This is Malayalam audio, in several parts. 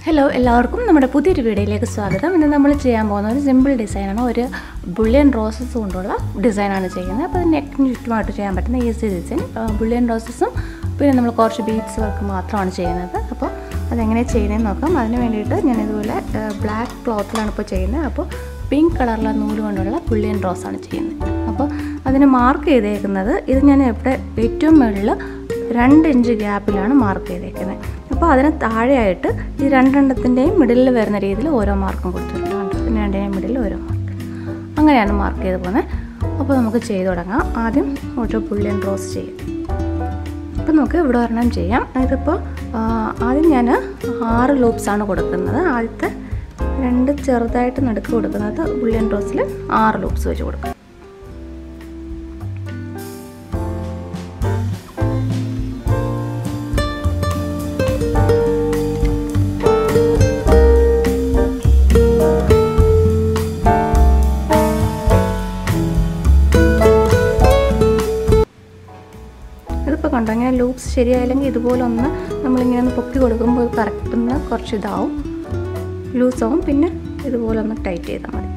ഹലോ എല്ലാവർക്കും നമ്മുടെ പുതിയൊരു വീഡിയോയിലേക്ക് സ്വാഗതം ഇന്ന് നമ്മൾ ചെയ്യാൻ പോകുന്ന ഒരു സിമ്പിൾ ഡിസൈനാണ് ഒരു ബുള്ളിയൻ റോസസ് കൊണ്ടുള്ള ഡിസൈനാണ് ചെയ്യുന്നത് അപ്പോൾ നെക്കിന് ചുറ്റുമായിട്ട് ചെയ്യാൻ പറ്റുന്ന ഈസി ഡിസൈൻ ബുള്ളിയൻ റോസസും പിന്നെ നമ്മൾ കുറച്ച് ബീഡ്സ് വർക്ക് മാത്രമാണ് ചെയ്യുന്നത് അപ്പോൾ അതെങ്ങനെ ചെയ്യുന്നതെന്ന് നോക്കാം അതിന് വേണ്ടിയിട്ട് ഞാൻ ഇതുപോലെ ബ്ലാക്ക് ക്ലോത്തിലാണ് ഇപ്പോൾ ചെയ്യുന്നത് അപ്പോൾ പിങ്ക് കളറിലെ നൂല് കൊണ്ടുള്ള ബുള്ളിയൻ റോസാണ് ചെയ്യുന്നത് അപ്പോൾ അതിന് മാർക്ക് ചെയ്തേക്കുന്നത് ഇത് ഞാൻ ഇവിടെ ഏറ്റവും മുകളിൽ രണ്ട് ഇഞ്ച് ഗ്യാപ്പിലാണ് മാർക്ക് ചെയ്തേക്കുന്നത് അപ്പോൾ അതിന് താഴെയായിട്ട് ഈ രണ്ടെണ്ണത്തിൻ്റെയും മിഡിലിൽ വരുന്ന രീതിയിൽ ഓരോ മാർക്കും കൊടുത്തിട്ടുണ്ട് കണ്ടോ പിന്നെ രണ്ടിൻ്റെയും മിഡിലിൽ ഓരോ മാർക്ക് അങ്ങനെയാണ് മാർക്ക് ചെയ്ത് പോകുന്നത് അപ്പോൾ നമുക്ക് ചെയ്ത് തുടങ്ങാം ആദ്യം ഓരോ പുള്ളിയൻ റോസ് ചെയ്യും അപ്പോൾ നമുക്ക് ഇവിടെ ഒരെണ്ണം ചെയ്യാം ഇതിപ്പോൾ ആദ്യം ഞാൻ ആറ് ലൂപ്സാണ് കൊടുക്കുന്നത് ആദ്യത്തെ രണ്ട് ചെറുതായിട്ട് നടുക്ക് കൊടുക്കുന്നത് ബുള്ളിയൻ റോസിൽ ആറ് ലൂപ്സ് വെച്ച് കൊടുക്കും ഇതിപ്പോൾ കണ്ടോ ഇങ്ങനെ ലൂപ്സ് ശരിയായില്ലെങ്കിൽ ഇതുപോലെ ഒന്ന് നമ്മളിങ്ങനെ ഒന്ന് പൊക്കി കൊടുക്കുമ്പോൾ കറക്റ്റ് ഒന്ന് കുറച്ച് ഇതാവും ലൂസാവും പിന്നെ ഇതുപോലെ ഒന്ന് ടൈറ്റ് ചെയ്താൽ മതി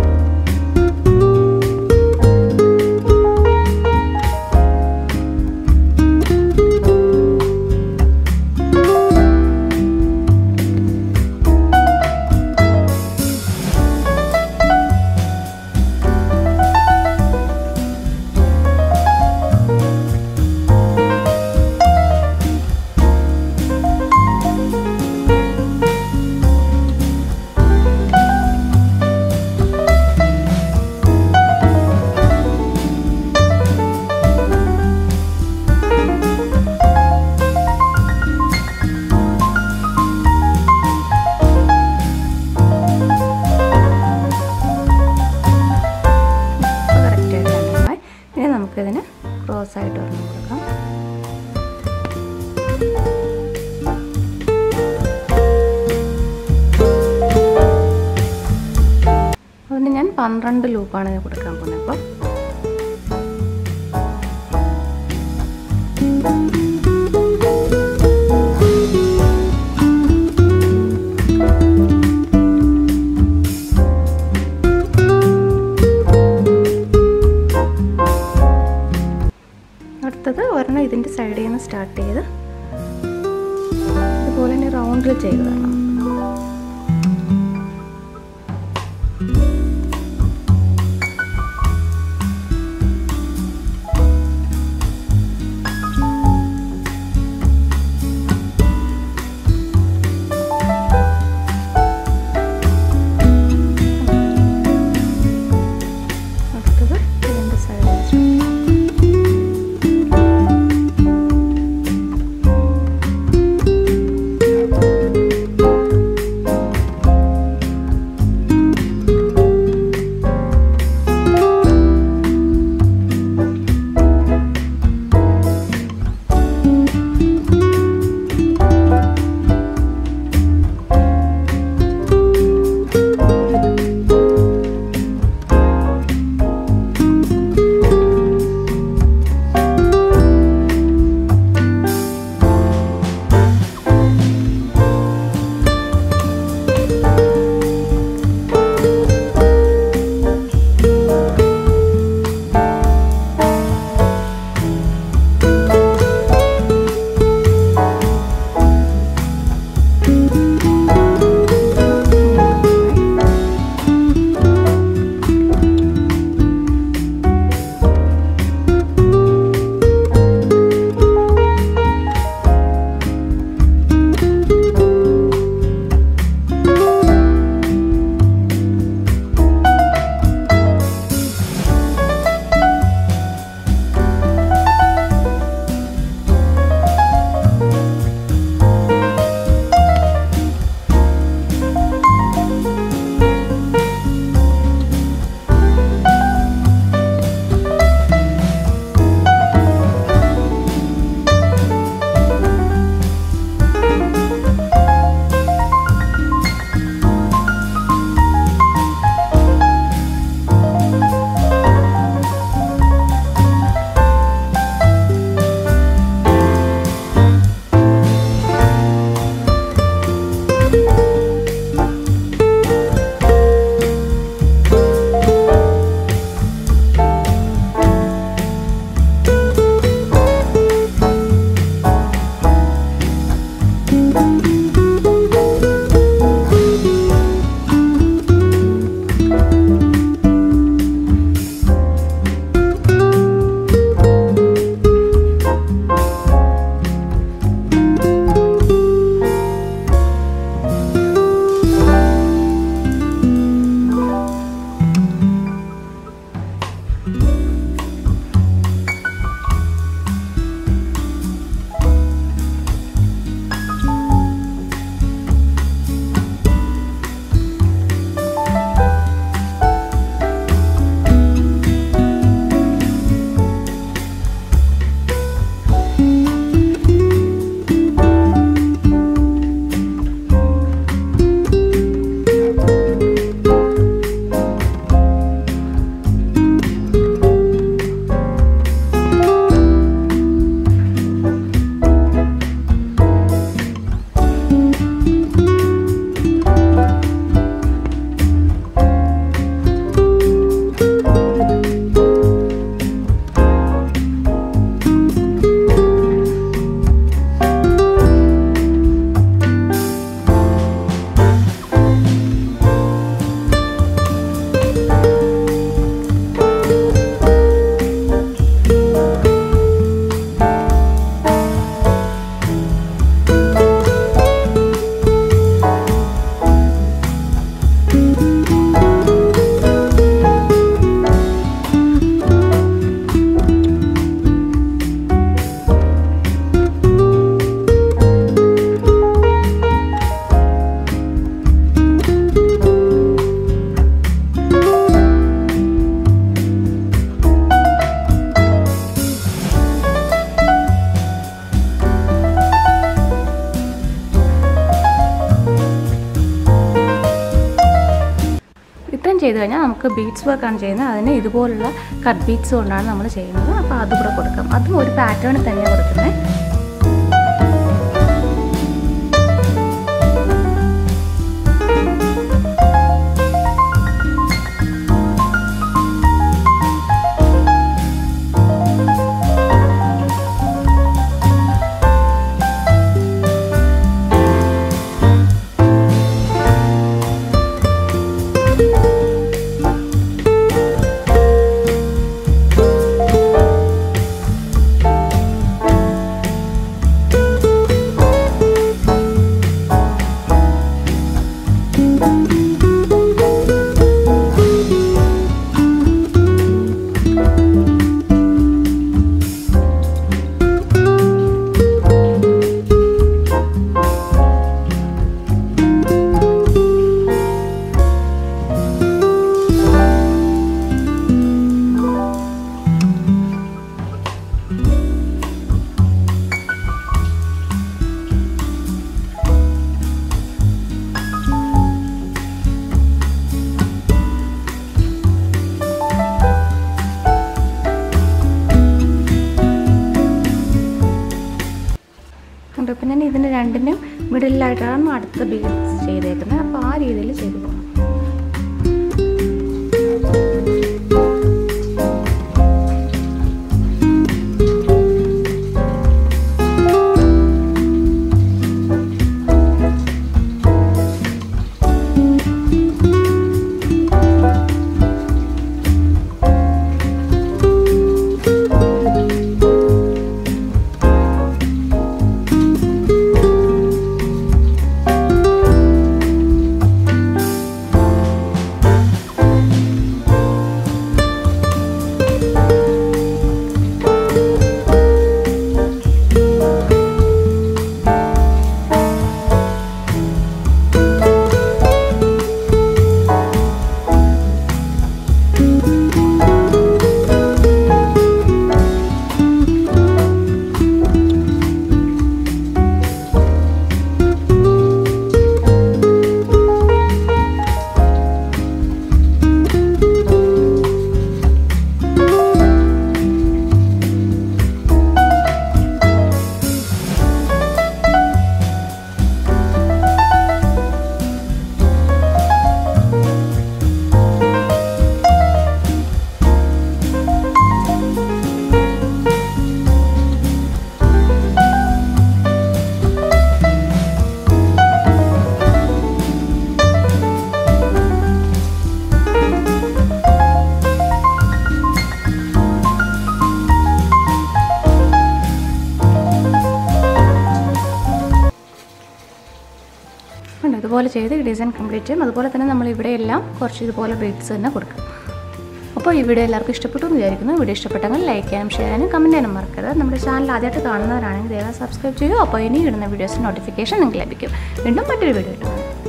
ഇനി നമുക്കിതിന് ക്രോസ് ആയിട്ട് ഒരെണ്ണം കൊടുക്കാം അതിന് ഞാൻ പന്ത്രണ്ട് ലൂപ്പാണ് ഇത് കൊടുക്കാൻ പോകുന്നത് അപ്പോൾ അടുത്തത് ഒരെണ്ണം ഇതിൻ്റെ സൈഡിൽ നിന്ന് സ്റ്റാർട്ട് ചെയ്ത് ഇതുപോലെ തന്നെ റൗണ്ടിൽ ചെയ്തതാണ് അടുത്തത് ഇതിൻ്റെ സൈഡിൽ ചെയ്ത് കഴിഞ്ഞാൽ നമുക്ക് ബീഡ്സ് വർക്കാണ് ചെയ്യുന്നത് അതിന് ഇതുപോലുള്ള കട്ട് ബീഡ്സ് കൊണ്ടാണ് നമ്മൾ ചെയ്യുന്നത് അപ്പോൾ അതും കൂടെ കൊടുക്കാം അതും ഒരു പാറ്റേണിൽ തന്നെയാണ് കൊടുക്കുന്നത് ഉണ്ട് പിന്നെ ഞാൻ ഇതിന് രണ്ടിനും മിഡിലായിട്ടാണ് അടുത്ത ബീഡ്സ് ചെയ്തേക്കുന്നത് അപ്പോൾ ആ രീതിയിൽ ചെയ്തു പോകണം ഉണ്ട് ഇതുപോലെ ചെയ്ത് ഈ ഡിസൈൻ കംപ്ലീറ്റ് ചെയ്യും അതുപോലെ തന്നെ നമ്മൾ ഇവിടെയെല്ലാം കുറച്ച് ഇതുപോലെ ബീഡ്സ് തന്നെ കൊടുക്കും അപ്പോൾ ഈ വീഡിയോ എല്ലാവർക്കും ഇഷ്ടപ്പെട്ടു എന്ന് വിചാരിക്കുന്നു വീഡിയോ ഇഷ്ടപ്പെട്ടെങ്കിൽ ലൈക്ക് ചെയ്യാനും ഷെയർ ചെയ്യാനും കമൻറ്റ് ചെയ്യാനും മറക്കരുത് നമ്മുടെ ചാനൽ ആദ്യമായിട്ട് കാണുന്നവരാണെങ്കിൽ ദയവായി സബ്സ്ക്രൈബ് ചെയ്യുക അപ്പോൾ ഇനി ഇടുന്ന വീഡിയോസ് നോട്ടിഫിക്കേഷൻ നിങ്ങൾക്ക് ലഭിക്കും വീണ്ടും മറ്റൊരു വീഡിയോ ഇട്ടു